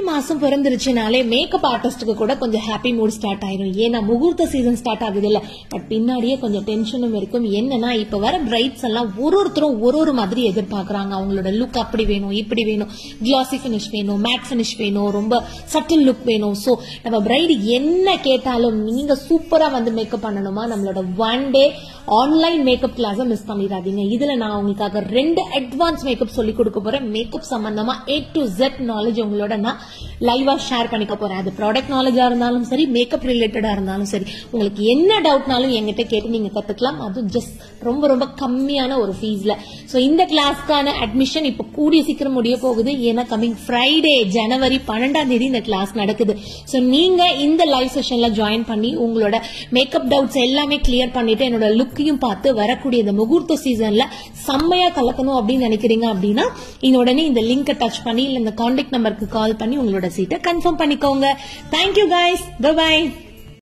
மாசம் பிறந்துருச்சுனாலே மேக்கப் ஆர்டிஸ்டுக்கு கூட கொஞ்சம் ஹாப்பி மூட் ஸ்டார்ட் ஆயிரும் ஏன்னா முகூர்த்த சீசன் ஸ்டார்ட் ஆகுது இல்ல பட் பின்னாடியே கொஞ்சம் டென்ஷனும் இருக்கும் என்னன்னா இப்ப வர பிரைட்ஸ் எல்லாம் ஒரு ஒருத்தரும் ஒரு ஒரு மாதிரி எதிர்பார்க்கறாங்க அவங்களோட லுக் அப்படி வேணும் இப்படி வேணும் கிளாசி பினிஷ் வேணும் மேட் பினிஷ் வேணும் ரொம்ப சட்டில் லுக் வேணும் சோ நம்ம பிரைடு என்ன கேட்டாலும் நீங்க சூப்பரா வந்து மேக்கப் பண்ணணுமா நம்மளோட ஒன் டே ஆன்லைன் மேக்கப் கிளாஸ மிஸ் பண்ணிடாதீங்க இதுல நான் உங்களுக்காக ரெண்டு அட்வான்ஸ் மேக்கப் சொல்லி கொடுக்க போறேன் மேக்கப் சம்பந்தமா ஏ டு ஜெட் நாலேஜ் உங்களோட நான் லைவா ஷேர் பண்ணிக்க போறேன் அது ப்ராடக்ட் நாலேஜா இருந்தாலும் சரி மேக்கப் ரிலேட்டடா இருந்தாலும் சரி உங்களுக்கு என்ன டவுட்னாலும் என்கிட்ட கேட்டு நீங்க கத்துக்கலாம் அதுவும் ஜஸ்ட் ரொம்ப ரொம்ப கம்மியான ஒரு ஃபீஸ்ல சோ இந்த கிளாஸ்க்கான அட்மிஷன் இப்ப கூடிய சீக்கிரம் முடிய போகுது ஏன்னா கமிங் ஃப்ரைடே ஜனவரி பன்னெண்டாம் தேதி இந்த கிளாஸ் நடக்குது சோ நீங்க இந்த லைவ் செஷன்ல ஜாயின் பண்ணி உங்களோட மேக்கப் டவுட்ஸ் எல்லாமே கிளியர் பண்ணிட்டு என்னோட லுக்கையும் பார்த்து வரக்கூடிய இந்த முகூர்த்த சீசன்ல செம்மையா கலக்கணும் அப்படின்னு நினைக்கிறீங்க அப்படின்னா இந்த உடனே இந்த லிங்கை டச் பண்ணி இல்ல இந்த கான்டாக்ட் நம்பருக்கு கால் பண்ணி உங்களோட சீட்டை கன்ஃபார்ம் பண்ணிக்கோங்க தேங்க்யூ கைஸ் பை